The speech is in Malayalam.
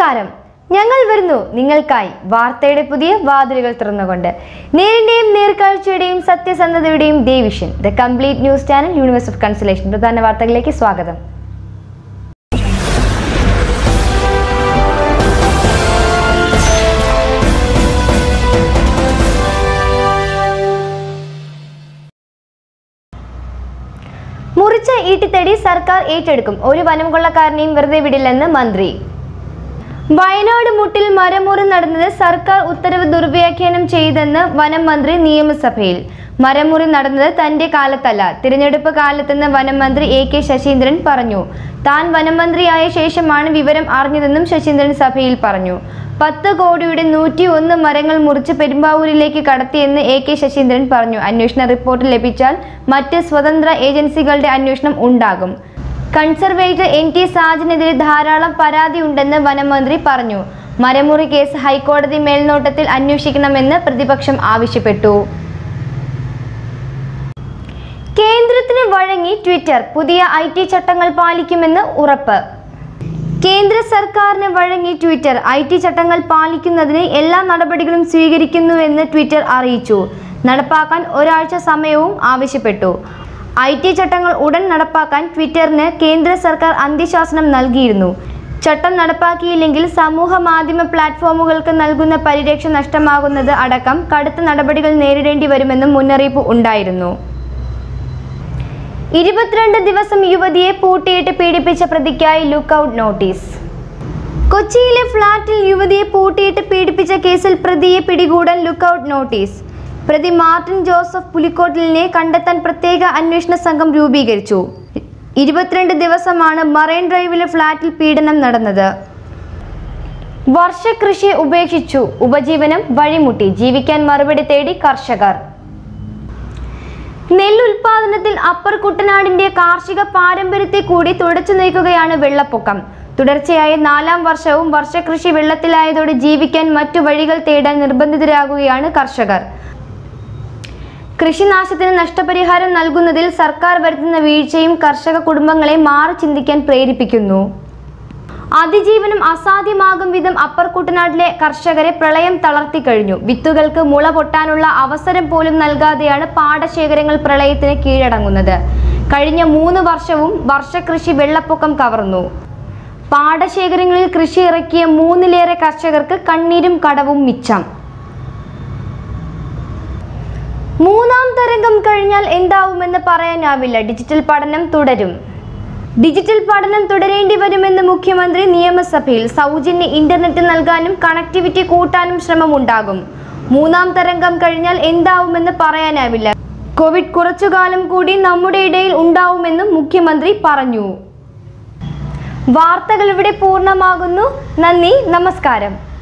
നമസ്കാരം ഞങ്ങൾ വരുന്നു നിങ്ങൾക്കായി വാർത്തയുടെ പുതിയ വാതിലുകൾ തുറന്നുകൊണ്ട് നേരിന്റെയും നേർക്കാഴ്ചയുടെയും സത്യസന്ധതയുടെയും ദേവിഷൻ the complete news channel universe of consolation പ്രധാന വാർത്തകളിലേക്ക് സ്വാഗതം മുറിച്ച ഈട്ടിത്തടി സർക്കാർ ഏറ്റെടുക്കും ഒരു വനം കൊള്ളക്കാരനെയും വെറുതെ വിടില്ലെന്ന് മന്ത്രി വയനാട് മുട്ടിൽ മരമുറി നടന്നത് സർക്കാർ ഉത്തരവ് ദുർവ്യാഖ്യാനം ചെയ്തെന്ന് വനം മന്ത്രി നിയമസഭയിൽ മരമുറി നടന്നത് തന്റെ കാലത്തല്ല തിരഞ്ഞെടുപ്പ് കാലത്തെന്ന് വനം മന്ത്രി എ കെ ശശീന്ദ്രൻ പറഞ്ഞു താൻ വനം മന്ത്രിയായ ശേഷമാണ് വിവരം അറിഞ്ഞതെന്നും ശശീന്ദ്രൻ സഭയിൽ പറഞ്ഞു പത്ത് കോടിയുടെ നൂറ്റി ഒന്ന് മരങ്ങൾ മുറിച്ച് പെരുമ്പാവൂരിലേക്ക് കടത്തിയെന്ന് എ കെ ശശീന്ദ്രൻ പറഞ്ഞു അന്വേഷണ റിപ്പോർട്ട് ലഭിച്ചാൽ മറ്റ് സ്വതന്ത്ര ഏജൻസികളുടെ അന്വേഷണം ഉണ്ടാകും കൺസർവേറ്റർ എൻ ടി സാജിനെതിരെ ധാരാളം പരാതി ഉണ്ടെന്ന് വനമന്ത്രി പറഞ്ഞു മരമുറി കേസ് ഹൈക്കോടതി മേൽനോട്ടത്തിൽ അന്വേഷിക്കണമെന്ന് പ്രതിപക്ഷം ആവശ്യപ്പെട്ടു കേന്ദ്രത്തിന് വഴങ്ങി ട്വിറ്റർ പുതിയ ഐ ടി ചട്ടങ്ങൾ പാലിക്കുമെന്ന് ഉറപ്പ് കേന്ദ്ര സർക്കാരിന് വഴങ്ങി ട്വിറ്റർ ഐ ടി ചട്ടങ്ങൾ പാലിക്കുന്നതിന് എല്ലാ നടപടികളും സ്വീകരിക്കുന്നുവെന്ന് ട്വിറ്റർ അറിയിച്ചു നടപ്പാക്കാൻ ഒരാഴ്ച സമയവും ആവശ്യപ്പെട്ടു ഐ ടി ചട്ടങ്ങൾ ഉടൻ നടപ്പാക്കാൻ ട്വിറ്ററിന് കേന്ദ്ര സർക്കാർ അന്ത്യശാസനം നൽകിയിരുന്നു ചട്ടം നടപ്പാക്കിയില്ലെങ്കിൽ സമൂഹ മാധ്യമ പ്ലാറ്റ്ഫോമുകൾക്ക് നൽകുന്ന പരിരക്ഷ നഷ്ടമാകുന്നത് അടക്കം കടുത്ത നടപടികൾ നേരിടേണ്ടി വരുമെന്നും മുന്നറിയിപ്പ് ഉണ്ടായിരുന്നു ഇരുപത്തിരണ്ട് ദിവസം യുവതിയെ പൂട്ടിയിട്ട് പീഡിപ്പിച്ച പ്രതിക്കായി ലുക്കൌട്ട് നോട്ടീസ് കൊച്ചിയിലെ ഫ്ളാറ്റിൽ യുവതിയെ പൂട്ടിയിട്ട് പീഡിപ്പിച്ച കേസിൽ പ്രതിയെ പിടികൂടാൻ ലുക്കൌട്ട് നോട്ടീസ് പ്രതി മാർട്ടിൻ ജോസഫ് പുലിക്കോട്ടിലിനെ കണ്ടെത്താൻ പ്രത്യേക അന്വേഷണ സംഘം രൂപീകരിച്ചു ഇരുപത്തിരണ്ട് ദിവസമാണ് മറൈൻ ഡ്രൈവിലെ ഫ്ളാറ്റിൽ പീഡനം നടന്നത് വർഷകൃഷി ഉപേക്ഷിച്ചു ഉപജീവനം വഴിമുട്ടി ജീവിക്കാൻ മറുപടി തേടി കർഷകർ നെല്ലുൽപാദനത്തിൽ അപ്പർ കുട്ടനാടിന്റെ കാർഷിക പാരമ്പര്യത്തെ കൂടി തുടച്ചു നീക്കുകയാണ് വെള്ളപ്പൊക്കം തുടർച്ചയായ നാലാം വർഷവും വർഷകൃഷി വെള്ളത്തിലായതോടെ ജീവിക്കാൻ മറ്റു വഴികൾ തേടാൻ നിർബന്ധിതരാകുകയാണ് കർഷകർ കൃഷിനാശത്തിന് നഷ്ടപരിഹാരം നൽകുന്നതിൽ സർക്കാർ വരുത്തുന്ന വീഴ്ചയും കർഷക കുടുംബങ്ങളെ മാറി ചിന്തിക്കാൻ പ്രേരിപ്പിക്കുന്നു അതിജീവനം അസാധ്യമാകും വിധം അപ്പർ കുട്ടനാട്ടിലെ കർഷകരെ പ്രളയം തളർത്തിക്കഴിഞ്ഞു വിത്തുകൾക്ക് മുള പൊട്ടാനുള്ള അവസരം പോലും നൽകാതെയാണ് പാടശേഖരങ്ങൾ പ്രളയത്തിന് കീഴടങ്ങുന്നത് കഴിഞ്ഞ മൂന്ന് വർഷവും വർഷകൃഷി വെള്ളപ്പൊക്കം കവർന്നു പാടശേഖരങ്ങളിൽ കൃഷി ഇറക്കിയ മൂന്നിലേറെ കർഷകർക്ക് കണ്ണീരും കടവും മിച്ചം മൂന്നാം തരംഗം കഴിഞ്ഞാൽ എന്താവുമെന്ന് പറയാനാവില്ല ഡിജിറ്റൽ പഠനം തുടരും ഡിജിറ്റൽ പഠനം തുടരേണ്ടി വരുമെന്ന് മുഖ്യമന്ത്രി നിയമസഭയിൽ സൗജന്യ ഇന്റർനെറ്റ് നൽകാനും കണക്ടിവിറ്റി കൂട്ടാനും ശ്രമമുണ്ടാകും മൂന്നാം തരംഗം കഴിഞ്ഞാൽ എന്താവുമെന്ന് പറയാനാവില്ല കോവിഡ് കുറച്ചുകാലം കൂടി നമ്മുടെ ഇടയിൽ ഉണ്ടാവുമെന്നും മുഖ്യമന്ത്രി പറഞ്ഞു വാർത്തകൾ ഇവിടെ പൂർണ്ണമാകുന്നു നന്ദി നമസ്കാരം